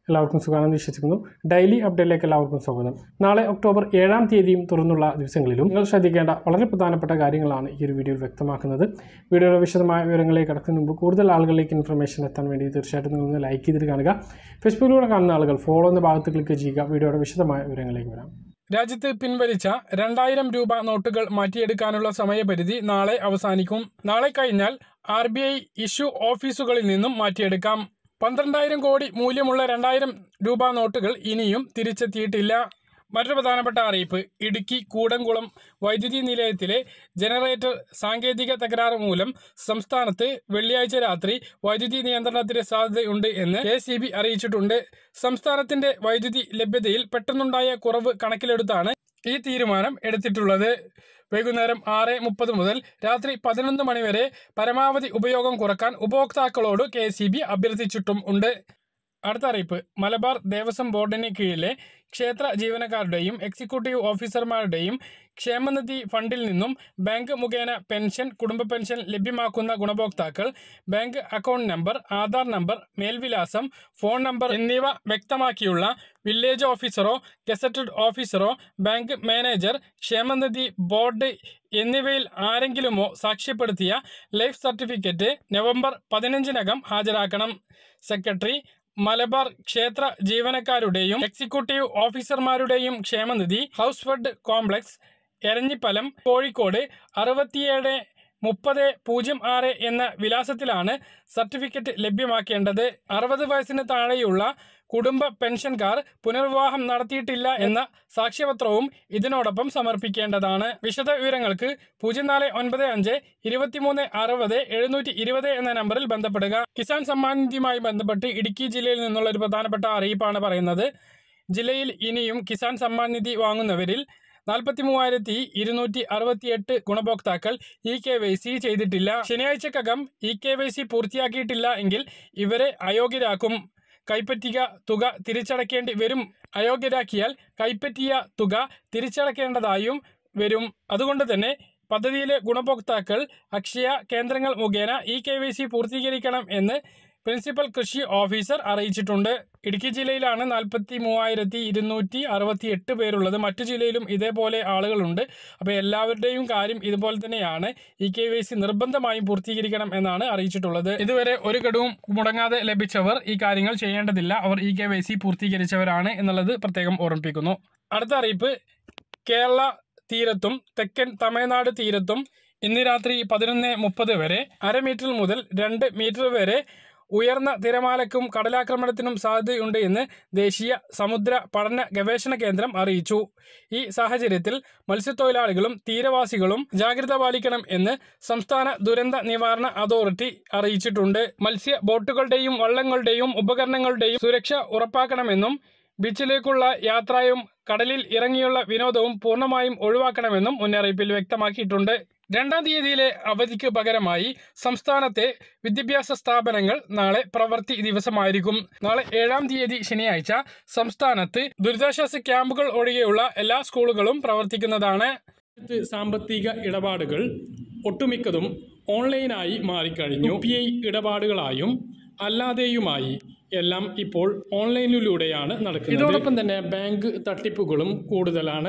എല്ലാവർക്കും സുഖമാണെന്ന് വിശ്വസിക്കുന്നു ഡെയിലി അപ്ഡേറ്റിലേക്ക് എല്ലാവർക്കും സ്വാഗതം നാളെ ഒക്ടോബർ ഏഴാം തീയതിയും തുറന്നുള്ള ദിവസങ്ങളിലും നിങ്ങൾ ശ്രദ്ധിക്കേണ്ട വളരെ പ്രധാനപ്പെട്ട കാര്യങ്ങളാണ് ഈ ഒരു വീഡിയോയിൽ വ്യക്തമാക്കുന്നത് വീഡിയോയുടെ വിശദമായ വിവരങ്ങളിലേക്ക് കടക്കുന്നതിന് മുമ്പ് കൂടുതൽ ആളുകളിലേക്ക് ഇൻഫർമേഷൻ എത്താൻ വേണ്ടി തീർച്ചയായിട്ടും നിങ്ങൾ ഒന്ന് ലൈക്ക് ചെയ്തിട്ട് കാണുക ഫേസ്ബുക്കിലൂടെ കാണുന്ന ആളുകൾ ഫോളോ എന്ന ഭാഗത്ത് ക്ലിക്ക് ചെയ്യുക വീഡിയോയുടെ വിശദമായ വിവരങ്ങളിലേക്ക് വരാം രാജ്യത്ത് പിൻവലിച്ച രണ്ടായിരം രൂപ നോട്ടുകൾ മാറ്റിയെടുക്കാനുള്ള സമയപരിധി നാളെ അവസാനിക്കും നാളെ കഴിഞ്ഞാൽ ആർ ബി ഐ ഇഷ്യൂ ഓഫീസുകളിൽ നിന്നും മാറ്റിയെടുക്കാം പന്ത്രണ്ടായിരം കോടി മൂല്യമുള്ള രണ്ടായിരം രൂപ നോട്ടുകൾ ഇനിയും തിരിച്ചെത്തിയിട്ടില്ല മറ്റൊരു പ്രധാനപ്പെട്ട അറിയിപ്പ് ഇടുക്കി കൂടംകുളം വൈദ്യുതി നിലയത്തിലെ ജനറേറ്റർ സാങ്കേതിക തകരാറ് മൂലം സംസ്ഥാനത്ത് വെള്ളിയാഴ്ച രാത്രി വൈദ്യുതി നിയന്ത്രണത്തിന് സാധ്യതയുണ്ട് എന്ന് കെ സി ബി അറിയിച്ചിട്ടുണ്ട് സംസ്ഥാനത്തിന്റെ വൈദ്യുതി ലഭ്യതയിൽ പെട്ടെന്നുണ്ടായ കുറവ് കണക്കിലെടുത്താണ് ഈ തീരുമാനം എടുത്തിട്ടുള്ളത് വൈകുന്നേരം ആറ് മുപ്പത് മുതൽ രാത്രി പതിനൊന്ന് മണിവരെ പരമാവധി ഉപയോഗം കുറക്കാൻ ഉപഭോക്താക്കളോട് കെ സി ബി അഭ്യർത്ഥിച്ചിട്ടും ഉണ്ട് അടുത്ത അറിയിപ്പ് മലബാർ ദേവസ്വം ബോർഡിന് കീഴിലെ ക്ഷേത്ര ജീവനക്കാരുടെയും എക്സിക്യൂട്ടീവ് ഓഫീസർമാരുടെയും ക്ഷേമനിധി ഫണ്ടിൽ നിന്നും ബാങ്ക് മുഖേന പെൻഷൻ കുടുംബ പെൻഷൻ ലഭ്യമാക്കുന്ന ഗുണഭോക്താക്കൾ bank account number Aadhaar number മേൽവിലാസം ഫോൺ നമ്പർ എന്നിവ വ്യക്തമാക്കിയുള്ള വില്ലേജ് ഓഫീസറോ ഗസറ്റഡ് ഓഫീസറോ ബാങ്ക് മാനേജർ ക്ഷേമനിധി ബോർഡ് എന്നിവയിൽ ആരെങ്കിലുമോ സാക്ഷ്യപ്പെടുത്തിയ ലൈഫ് സർട്ടിഫിക്കറ്റ് നവംബർ പതിനഞ്ചിനകം ഹാജരാക്കണം സെക്രട്ടറി മലബാർ ക്ഷേത്ര ജീവനക്കാരുടെയും എക്സിക്യൂട്ടീവ് ഓഫീസർമാരുടെയും ക്ഷേമനിധി house fund complex Eranjipalam Kozhikode അറുപത്തിയേഴ് മുപ്പത് പൂജ്യം ആറ് എന്ന വിലാസത്തിലാണ് സർട്ടിഫിക്കറ്റ് ലഭ്യമാക്കേണ്ടത് അറുപത് വയസ്സിന് താഴെയുള്ള കുടുംബ പെൻഷൻകാർ പുനർവിവാഹം നടത്തിയിട്ടില്ല എന്ന സാക്ഷ്യപത്രവും ഇതിനോടൊപ്പം സമർപ്പിക്കേണ്ടതാണ് വിശദ വിവരങ്ങൾക്ക് പൂജ്യം നാല് ഒൻപത് അഞ്ച് ഇരുപത്തിമൂന്ന് അറുപത് എഴുന്നൂറ്റി ഇരുപത് എന്ന നമ്പറിൽ ബന്ധപ്പെടുക കിസാൻ സമ്മാൻ നിധിയുമായി ബന്ധപ്പെട്ട് ഇടുക്കി ജില്ലയിൽ നിന്നുള്ള ഒരു പ്രധാനപ്പെട്ട അറിയിപ്പാണ് പറയുന്നത് ജില്ലയിൽ ഇനിയും കിസാൻ സമ്മാൻ നിധി വാങ്ങുന്നവരിൽ നാൽപ്പത്തി മൂവായിരത്തി ഇരുന്നൂറ്റി അറുപത്തിയെട്ട് ഗുണഭോക്താക്കൾ ഇ കെ വൈ സി ചെയ്തിട്ടില്ല ശനിയാഴ്ചക്കകം ഇ കെ വൈ സി പൂർത്തിയാക്കിയിട്ടില്ല എങ്കിൽ ഇവരെ അയോഗ്യരാക്കും കൈപ്പറ്റിയ തുക തിരിച്ചടക്കേണ്ടി വരും അയോഗ്യരാക്കിയാൽ കൈപ്പറ്റിയ തുക തിരിച്ചടക്കേണ്ടതായും വരും അതുകൊണ്ട് തന്നെ പദ്ധതിയിലെ ഗുണഭോക്താക്കൾ അക്ഷയ കേന്ദ്രങ്ങൾ മുഖേന ഇ കെ വൈ സി പൂർത്തീകരിക്കണം എന്ന് പ്രിൻസിപ്പൽ കൃഷി ഓഫീസർ അറിയിച്ചിട്ടുണ്ട് ഇടുക്കി ജില്ലയിലാണ് നാൽപ്പത്തി മൂവായിരത്തി ഇരുന്നൂറ്റി അറുപത്തി എട്ട് പേരുള്ളത് മറ്റു ജില്ലയിലും ഇതേപോലെ ആളുകളുണ്ട് അപ്പോൾ എല്ലാവരുടെയും കാര്യം ഇതുപോലെ തന്നെയാണ് ഇ കെ വൈ സി നിർബന്ധമായും പൂർത്തീകരിക്കണം എന്നാണ് അറിയിച്ചിട്ടുള്ളത് ഇതുവരെ ഒരു ഗഡുവും മുടങ്ങാതെ ലഭിച്ചവർ ഈ കാര്യങ്ങൾ ചെയ്യേണ്ടതില്ല അവർ ഇ കെ വൈ സി പൂർത്തീകരിച്ചവരാണ് എന്നുള്ളത് പ്രത്യേകം ഓർമ്മിപ്പിക്കുന്നു അടുത്ത അറിയിപ്പ് കേരള തീരത്തും തെക്കൻ തമിഴ്നാട് തീരത്തും ഇന്ന് രാത്രി പതിനൊന്ന് മുപ്പത് വരെ അര മീറ്റർ മുതൽ രണ്ട് മീറ്റർ വരെ ഉയർന്ന തിരമാലക്കും കടലാക്രമണത്തിനും സാധ്യതയുണ്ട് എന്ന് ദേശീയ സമുദ്ര പഠന ഗവേഷണ കേന്ദ്രം അറിയിച്ചു ഈ സാഹചര്യത്തിൽ മത്സ്യത്തൊഴിലാളികളും തീരവാസികളും ജാഗ്രത പാലിക്കണം എന്ന് സംസ്ഥാന ദുരന്ത നിവാരണ അതോറിറ്റി അറിയിച്ചിട്ടുണ്ട് മത്സ്യ ബോട്ടുകളുടെയും വള്ളങ്ങളുടെയും ഉപകരണങ്ങളുടെയും സുരക്ഷ ഉറപ്പാക്കണമെന്നും ബീച്ചിലേക്കുള്ള യാത്രയും കടലിൽ ഇറങ്ങിയുള്ള വിനോദവും പൂർണ്ണമായും ഒഴിവാക്കണമെന്നും മുന്നറിയിപ്പിൽ വ്യക്തമാക്കിയിട്ടുണ്ട് രണ്ടാം തീയതിയിലെ അവധിക്ക് പകരമായി സംസ്ഥാനത്തെ വിദ്യാഭ്യാസ സ്ഥാപനങ്ങൾ നാളെ പ്രവൃത്തി ദിവസമായിരിക്കും നാളെ ഏഴാം തീയതി ശനിയാഴ്ച സംസ്ഥാനത്ത് ദുരിതാശ്വാസ ക്യാമ്പുകൾ ഒഴികെയുള്ള എല്ലാ സ്കൂളുകളും പ്രവർത്തിക്കുന്നതാണ് സാമ്പത്തിക ഇടപാടുകൾ ഒട്ടുമിക്കതും ഓൺലൈനായി മാറിക്കഴിഞ്ഞു പി ഐ ഇടപാടുകളായും അല്ലാതെയുമായി എല്ലാം ഇപ്പോൾ ഓൺലൈനിലൂടെയാണ് നടക്കുന്നത് ഇതോടൊപ്പം തന്നെ ബാങ്ക് തട്ടിപ്പുകളും കൂടുതലാണ്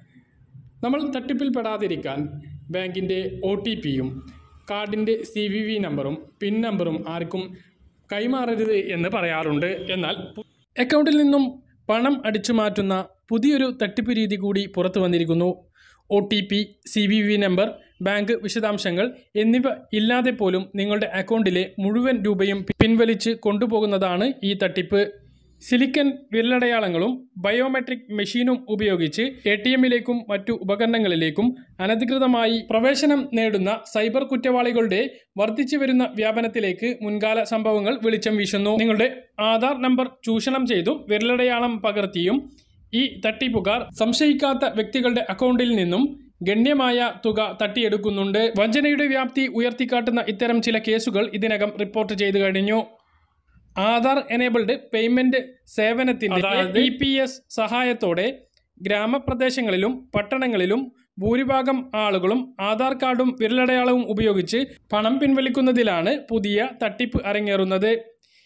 നമ്മൾ തട്ടിപ്പിൽ പെടാതിരിക്കാൻ ബാങ്കിൻ്റെ ഒ ടി പിയും കാർഡിൻ്റെ സി വി വി നമ്പറും പിൻ നമ്പറും ആർക്കും കൈമാറരുത് എന്ന് പറയാറുണ്ട് എന്നാൽ അക്കൗണ്ടിൽ നിന്നും പണം അടിച്ചു മാറ്റുന്ന പുതിയൊരു തട്ടിപ്പ് രീതി കൂടി പുറത്തു വന്നിരിക്കുന്നു O T P C V V number bank വിശദാംശങ്ങൾ എന്നിവ ഇല്ലാതെ പോലും നിങ്ങളുടെ അക്കൗണ്ടിലെ മുഴുവൻ രൂപയും പിൻവലിച്ച് കൊണ്ടുപോകുന്നതാണ് ഈ തട്ടിപ്പ് സിലിക്കൺ വിരലടയാളങ്ങളും ബയോമെട്രിക് മെഷീനും ഉപയോഗിച്ച് എ ടി എമ്മിലേക്കും മറ്റു ഉപകരണങ്ങളിലേക്കും അനധികൃതമായി പ്രവേശനം നേടുന്ന സൈബർ കുറ്റവാളികളുടെ വർദ്ധിച്ചു വരുന്ന വ്യാപനത്തിലേക്ക് മുൻകാല സംഭവങ്ങൾ വെളിച്ചം വീശുന്നു നിങ്ങളുടെ ആധാർ നമ്പർ ചൂഷണം ചെയ്തും വിരലടയാളം പകർത്തിയും ഈ തട്ടിപ്പുകാർ സംശയിക്കാത്ത വ്യക്തികളുടെ അക്കൗണ്ടിൽ നിന്നും ഗണ്യമായ തുക തട്ടിയെടുക്കുന്നുണ്ട് വഞ്ചനയുടെ വ്യാപ്തി ഉയർത്തിക്കാട്ടുന്ന ഇത്തരം ചില കേസുകൾ ഇതിനകം റിപ്പോർട്ട് ചെയ്തു കഴിഞ്ഞു ആധാർ എനേബിൾഡ് പേയ്മെന്റ് സേവനത്തിന്റെ ഇ പി എസ് സഹായത്തോടെ ഗ്രാമപ്രദേശങ്ങളിലും പട്ടണങ്ങളിലും ഭൂരിഭാഗം ആളുകളും ആധാർ കാർഡും വിരലടയാളവും ഉപയോഗിച്ച് പണം പിൻവലിക്കുന്നതിലാണ് പുതിയ തട്ടിപ്പ് അരങ്ങേറുന്നത്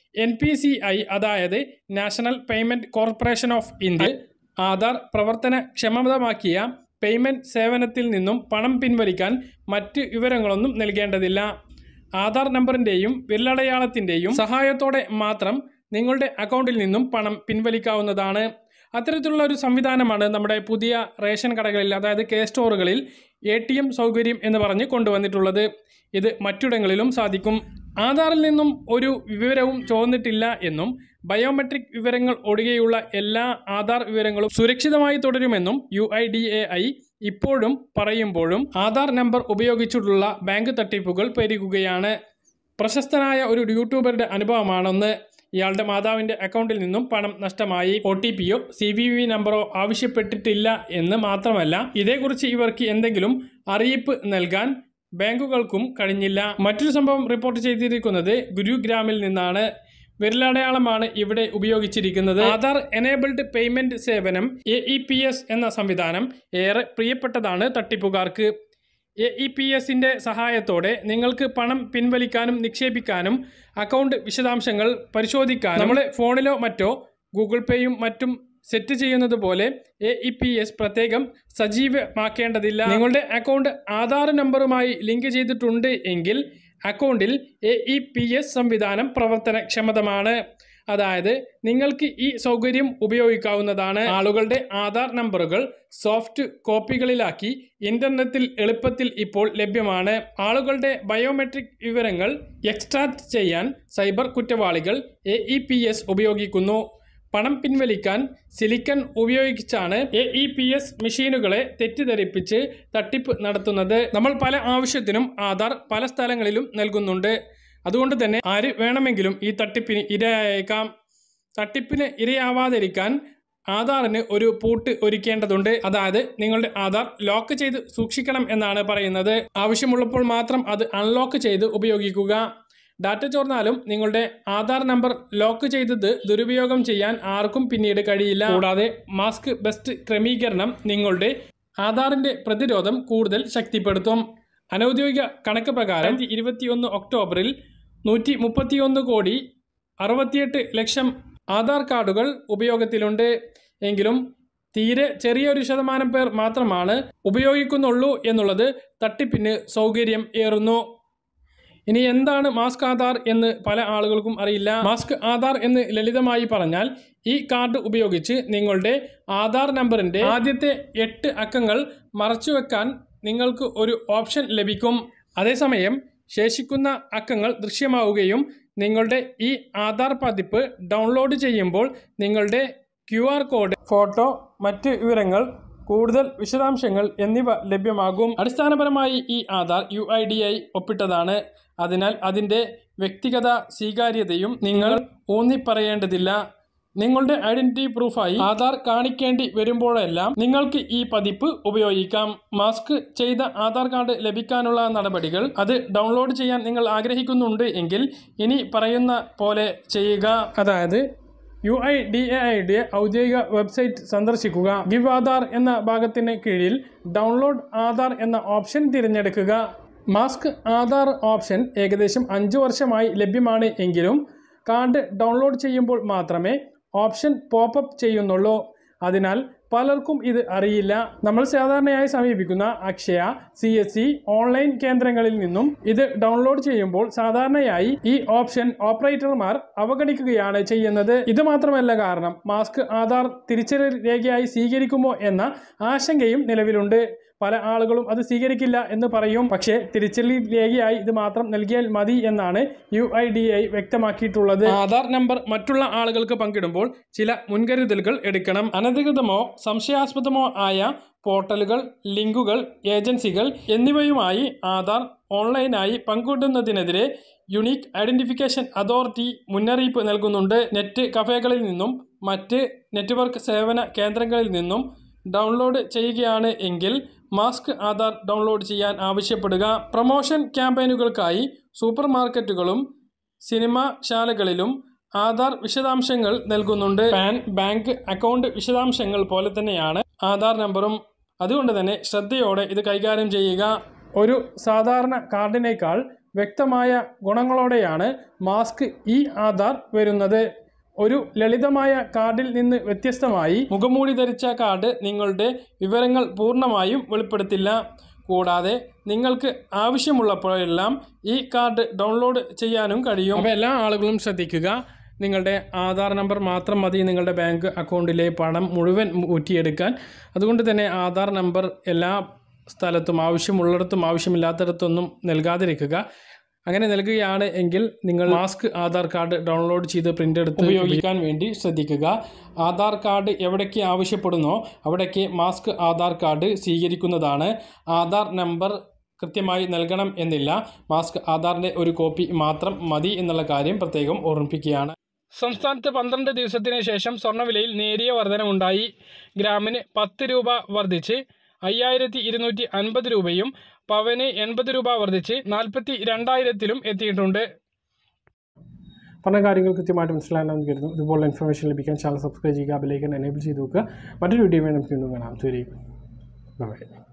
എൻ പി സി ഐ അതായത് national payment corporation of India Aadhaar പ്രവർത്തനക്ഷമതമാക്കിയ പേയ്മെൻറ്റ് സേവനത്തിൽ നിന്നും പണം പിൻവലിക്കാൻ മറ്റ് വിവരങ്ങളൊന്നും നൽകേണ്ടതില്ല ആധാർ നമ്പറിൻ്റെയും വിരലടയാളത്തിൻ്റെയും സഹായത്തോടെ മാത്രം നിങ്ങളുടെ അക്കൗണ്ടിൽ നിന്നും പണം പിൻവലിക്കാവുന്നതാണ് അത്തരത്തിലുള്ള ഒരു സംവിധാനമാണ് നമ്മുടെ പുതിയ റേഷൻ കടകളിൽ അതായത് കെ സ്റ്റോറുകളിൽ എ ടി എം സൗകര്യം എന്ന് പറഞ്ഞ് കൊണ്ടുവന്നിട്ടുള്ളത് ഇത് മറ്റിടങ്ങളിലും സാധിക്കും ആധാറിൽ നിന്നും ഒരു വിവരവും ചോർന്നിട്ടില്ല എന്നും ബയോമെട്രിക് വിവരങ്ങൾ ഒഴികെയുള്ള എല്ലാ ആധാർ വിവരങ്ങളും സുരക്ഷിതമായി തുടരുമെന്നും U I D A I ഇപ്പോഴും പറയുമ്പോഴും ആധാർ നമ്പർ ഉപയോഗിച്ചിട്ടുള്ള ബാങ്ക് തട്ടിപ്പുകൾ പെരുകുകയാണ് പ്രശസ്തനായ ഒരു യൂട്യൂബറുടെ അനുഭവമാണെന്ന് ഇയാളുടെ മാതാവിൻ്റെ അക്കൗണ്ടിൽ നിന്നും പണം നഷ്ടമായി ഒ ടി പിയോ സി വി വി നമ്പറോ ആവശ്യപ്പെട്ടിട്ടില്ല എന്ന് മാത്രമല്ല ഇതേക്കുറിച്ച് ഇവർക്ക് എന്തെങ്കിലും അറിയിപ്പ് നൽകാൻ ബാങ്കുകൾക്കും കഴിഞ്ഞില്ല മറ്റൊരു സംഭവം റിപ്പോർട്ട് ചെയ്തിരിക്കുന്നത് ഗുരുഗ്രാമിൽ നിന്നാണ് വിരലടയാളമാണ് ഇവിടെ ഉപയോഗിച്ചിരിക്കുന്നത് ആധാർ എനേബിൾഡ് പേയ്മെന്റ് സേവനം എ ഇ പി എസ് എന്ന സംവിധാനം ഏറെ പ്രിയപ്പെട്ടതാണ് തട്ടിപ്പുകാർക്ക് എ ഇ പി എസിൻ്റെ സഹായത്തോടെ നിങ്ങൾക്ക് പണം പിൻവലിക്കാനും നിക്ഷേപിക്കാനും അക്കൗണ്ട് വിശദാംശങ്ങൾ പരിശോധിക്കാനും നമ്മുടെ ഫോണിലോ മറ്റോ ഗൂഗിൾ പേയും മറ്റും സെറ്റ് ചെയ്യുന്നത് പോലെ എ ഇ പി എസ് പ്രത്യേകം സജീവമാക്കേണ്ടതില്ല നിങ്ങളുടെ അക്കൗണ്ട് ആധാർ നമ്പറുമായി ലിങ്ക് ചെയ്തിട്ടുണ്ട് എങ്കിൽ അക്കൗണ്ടിൽ എ ഇ പി എസ് സംവിധാനം പ്രവർത്തനക്ഷമതമാണ് അതായത് നിങ്ങൾക്ക് ഈ സൗകര്യം ഉപയോഗിക്കാവുന്നതാണ് ആളുകളുടെ ആധാർ നമ്പറുകൾ സോഫ്റ്റ് കോപ്പികളിലാക്കി ഇന്റർനെറ്റിൽ എളുപ്പത്തിൽ ഇപ്പോൾ ലഭ്യമാണ് ആളുകളുടെ ബയോമെട്രിക് വിവരങ്ങൾ എക്സ്ട്രാക്ട് ചെയ്യാൻ സൈബർ കുറ്റവാളികൾ എ ഇ പി എസ് ഉപയോഗിക്കുന്നു പണം പിൻവലിക്കാൻ സിലിക്കൺ ഉപയോഗിച്ചാണ് എ ഇ പി എസ് മെഷീനുകളെ തെറ്റിദ്ധരിപ്പിച്ച് തട്ടിപ്പ് നടത്തുന്നത് നമ്മൾ പല ആവശ്യത്തിനും ആധാർ പല സ്ഥലങ്ങളിലും നൽകുന്നുണ്ട് അതുകൊണ്ട് തന്നെ ആര് വേണമെങ്കിലും ഈ തട്ടിപ്പിന് ഇരയായേക്കാം തട്ടിപ്പിന് ഇരയാവാതിരിക്കാൻ ആധാറിന് ഒരു പൂട്ട് ഒരുക്കേണ്ടതുണ്ട് അതായത് നിങ്ങളുടെ ആധാർ ലോക്ക് ചെയ്ത് സൂക്ഷിക്കണം എന്നാണ് പറയുന്നത് ആവശ്യമുള്ളപ്പോൾ മാത്രം അത് അൺലോക്ക് ചെയ്ത് ഉപയോഗിക്കുക ഡാറ്റ ചോർന്നാലും നിങ്ങളുടെ ആധാർ നമ്പർ ലോക്ക് ചെയ്തത് ദുരുപയോഗം ചെയ്യാൻ ആർക്കും പിന്നീട് കഴിയില്ല കൂടാതെ മാസ്ക് ബെസ്റ്റ് ക്രമീകരണം നിങ്ങളുടെ ആധാറിന്റെ പ്രതിരോധം കൂടുതൽ ശക്തിപ്പെടുത്തും അനൗദ്യോഗിക കണക്ക് പ്രകാരം ഇരുപത്തിയൊന്ന് ഒക്ടോബറിൽ നൂറ്റി മുപ്പത്തിയൊന്ന് കോടി അറുപത്തിയെട്ട് ലക്ഷം ആധാർ കാർഡുകൾ ഉപയോഗത്തിലുണ്ട് എങ്കിലും തീരെ ചെറിയൊരു ശതമാനം പേർ മാത്രമാണ് ഉപയോഗിക്കുന്നുള്ളൂ എന്നുള്ളത് തട്ടിപ്പിന് സൗകര്യം ഏറുന്നു ഇനി എന്താണ് മാസ്ക് ആധാർ എന്ന് പല ആളുകൾക്കും അറിയില്ല മാസ്ക് ആധാർ എന്ന് ലളിതമായി പറഞ്ഞാൽ ഈ കാർഡ് ഉപയോഗിച്ച് നിങ്ങളുടെ ആധാർ നമ്പറിൻ്റെ ആദ്യത്തെ എട്ട് അക്കങ്ങൾ മറച്ചുവെക്കാൻ നിങ്ങൾക്ക് ഒരു ഓപ്ഷൻ ലഭിക്കും അതേസമയം ശേഷിക്കുന്ന അക്കങ്ങൾ ദൃശ്യമാവുകയും നിങ്ങളുടെ ഈ ആധാർ പതിപ്പ് ഡൗൺലോഡ് ചെയ്യുമ്പോൾ നിങ്ങളുടെ ക്യു ആർ കോഡ് ഫോട്ടോ മറ്റ് വിവരങ്ങൾ കൂടുതൽ വിശദാംശങ്ങൾ എന്നിവ ലഭ്യമാകും അടിസ്ഥാനപരമായി ഈ Aadhaar U I D I ഒപ്പിട്ടതാണ് അതിനാൽ അതിൻ്റെ വ്യക്തിഗത സ്വീകാര്യതയും നിങ്ങൾ ഊന്നി പറയേണ്ടതില്ല നിങ്ങളുടെ ഐഡന്റിറ്റി പ്രൂഫായി ആധാർ കാണിക്കേണ്ടി വരുമ്പോഴെല്ലാം നിങ്ങൾക്ക് ഈ പതിപ്പ് ഉപയോഗിക്കാം മാസ്ക് ചെയ്ത ആധാർ കാർഡ് ലഭിക്കാനുള്ള നടപടികൾ അത് ഡൗൺലോഡ് ചെയ്യാൻ നിങ്ങൾ ആഗ്രഹിക്കുന്നുണ്ട് എങ്കിൽ ഇനി പറയുന്ന പോലെ ചെയ്യുക അതായത് യു ഐ ഡി എ ഐയുടെ ഔദ്യോഗിക വെബ്സൈറ്റ് സന്ദർശിക്കുക ഗിവ് ആധാർ എന്ന ഭാഗത്തിന് കീഴിൽ ഡൗൺലോഡ് ആധാർ എന്ന ഓപ്ഷൻ തിരഞ്ഞെടുക്കുക മാസ്ക് ആധാർ ഓപ്ഷൻ ഏകദേശം അഞ്ച് വർഷമായി ലഭ്യമാണ് എങ്കിലും കാർഡ് ഡൗൺലോഡ് ചെയ്യുമ്പോൾ മാത്രമേ ഓപ്ഷൻ പോപ്പപ്പ് ചെയ്യുന്നുള്ളൂ അതിനാൽ പലർക്കും ഇത് അറിയില്ല നമ്മൾ സാധാരണയായി സമീപിക്കുന്ന Akshaya C S C online കേന്ദ്രങ്ങളിൽ നിന്നും ഇത് ഡൗൺലോഡ് ചെയ്യുമ്പോൾ സാധാരണയായി ഈ ഓപ്ഷൻ ഓപ്പറേറ്റർമാർ അവഗണിക്കുകയാണ് ചെയ്യുന്നത് ഇത് മാത്രമല്ല കാരണം മാസ്ക് ആധാർ തിരിച്ചറിയൽ രേഖയായി സ്വീകരിക്കുമോ എന്ന ആശങ്കയും നിലവിലുണ്ട് പല ആളുകളും അത് സ്വീകരിക്കില്ല എന്ന് പറയും പക്ഷേ തിരിച്ചറിയൽ രേഖയായി ഇത് മാത്രം നൽകിയാൽ മതി എന്നാണ് യു ഐ ഡി ഐ വ്യക്തമാക്കിയിട്ടുള്ളത് ആധാർ നമ്പർ മറ്റുള്ള ആളുകൾക്ക് പങ്കിടുമ്പോൾ ചില മുൻകരുതലുകൾ എടുക്കണം അനധികൃതമോ സംശയാസ്പദമോ ആയ പോർട്ടലുകൾ ലിങ്കുകൾ ഏജൻസികൾ എന്നിവയുമായി ആധാർ ഓൺലൈനായി പങ്കിടുന്നതിനെതിരെ യുണീക്ക് ഐഡന്റിഫിക്കേഷൻ അതോറിറ്റി മുന്നറിയിപ്പ് നൽകുന്നുണ്ട് നെറ്റ് കഫേകളിൽ നിന്നും മറ്റ് നെറ്റ്വർക്ക് സേവന കേന്ദ്രങ്ങളിൽ നിന്നും ഡൗൺലോഡ് ചെയ്യുകയാണ് എങ്കിൽ മാസ്ക് ആധാർ ഡൗൺലോഡ് ചെയ്യാൻ ആവശ്യപ്പെടുക പ്രൊമോഷൻ ക്യാമ്പയിനുകൾക്കായി സൂപ്പർ മാർക്കറ്റുകളും സിനിമാശാലകളിലും ആധാർ വിശദാംശങ്ങൾ നൽകുന്നുണ്ട് പാൻ ബാങ്ക് അക്കൗണ്ട് വിശദാംശങ്ങൾ പോലെ തന്നെയാണ് ആധാർ നമ്പറും അതുകൊണ്ട് തന്നെ ശ്രദ്ധയോടെ ഇത് കൈകാര്യം ചെയ്യുക ഒരു സാധാരണ കാർഡിനേക്കാൾ വ്യക്തമായ ഗുണങ്ങളോടെയാണ് മാസ്ക് ഇ ആധാർ വരുന്നത് ഒരു ലളിതമായ കാർഡിൽ നിന്ന് വ്യത്യസ്തമായി മുഖംമൂടി ധരിച്ച കാർഡ് നിങ്ങളുടെ വിവരങ്ങൾ പൂർണ്ണമായും വെളിപ്പെടുത്തില്ല കൂടാതെ നിങ്ങൾക്ക് ആവശ്യമുള്ളപ്പോഴെല്ലാം ഈ കാർഡ് ഡൗൺലോഡ് ചെയ്യാനും കഴിയും അപ്പോൾ എല്ലാ ആളുകളും ശ്രദ്ധിക്കുക നിങ്ങളുടെ ആധാർ നമ്പർ മാത്രം മതി നിങ്ങളുടെ ബാങ്ക് അക്കൗണ്ടിലെ പണം മുഴുവൻ ഊറ്റിയെടുക്കാൻ അതുകൊണ്ട് തന്നെ ആധാർ നമ്പർ എല്ലാ സ്ഥലത്തും ആവശ്യമുള്ളിടത്തും ആവശ്യമില്ലാത്തിടത്തൊന്നും നൽകാതിരിക്കുക അങ്ങനെ നൽകുകയാണ് എങ്കിൽ നിങ്ങൾ മാസ്ക് ആധാർ കാർഡ് ഡൗൺലോഡ് ചെയ്ത് പ്രിൻ്റ് എടുത്ത് ഉപയോഗിക്കാൻ വേണ്ടി ശ്രദ്ധിക്കുക ആധാർ കാർഡ് എവിടേക്ക് ആവശ്യപ്പെടുന്നോ അവിടേക്ക് മാസ്ക് ആധാർ കാർഡ് സ്വീകരിക്കുന്നതാണ് ആധാർ നമ്പർ കൃത്യമായി നൽകണം എന്നില്ല മാസ്ക് ആധാറിൻ്റെ ഒരു കോപ്പി മാത്രം മതി എന്നുള്ള കാര്യം പ്രത്യേകം ഓർമ്മിപ്പിക്കുകയാണ് സംസ്ഥാനത്ത് പന്ത്രണ്ട് ദിവസത്തിന് ശേഷം സ്വർണ്ണവിലയിൽ നേരിയ വർധനമുണ്ടായി ഗ്രാമിന് പത്ത് രൂപ വർദ്ധിച്ച് അയ്യായിരത്തി ഇരുന്നൂറ്റി അൻപത് രൂപയും പവന് എൺപത് രൂപ വർദ്ധിച്ച് നാൽപ്പത്തി രണ്ടായിരത്തിലും എത്തിയിട്ടുണ്ട് പറഞ്ഞ കാര്യങ്ങൾ കൃത്യമായിട്ട് മനസ്സിലാകാൻ കരുതുന്നു ഇതുപോലുള്ള ഇൻഫർമേഷൻ ലഭിക്കാൻ ചാനൽ സബ്സ്ക്രൈബ് ചെയ്യുക ബെലൈക്കൻ എനേബിൾ ചെയ്ത് നോക്കുക മറ്റൊരു വീഡിയോ നമുക്ക് വീണ്ടും കാണാം ശരി ബൈ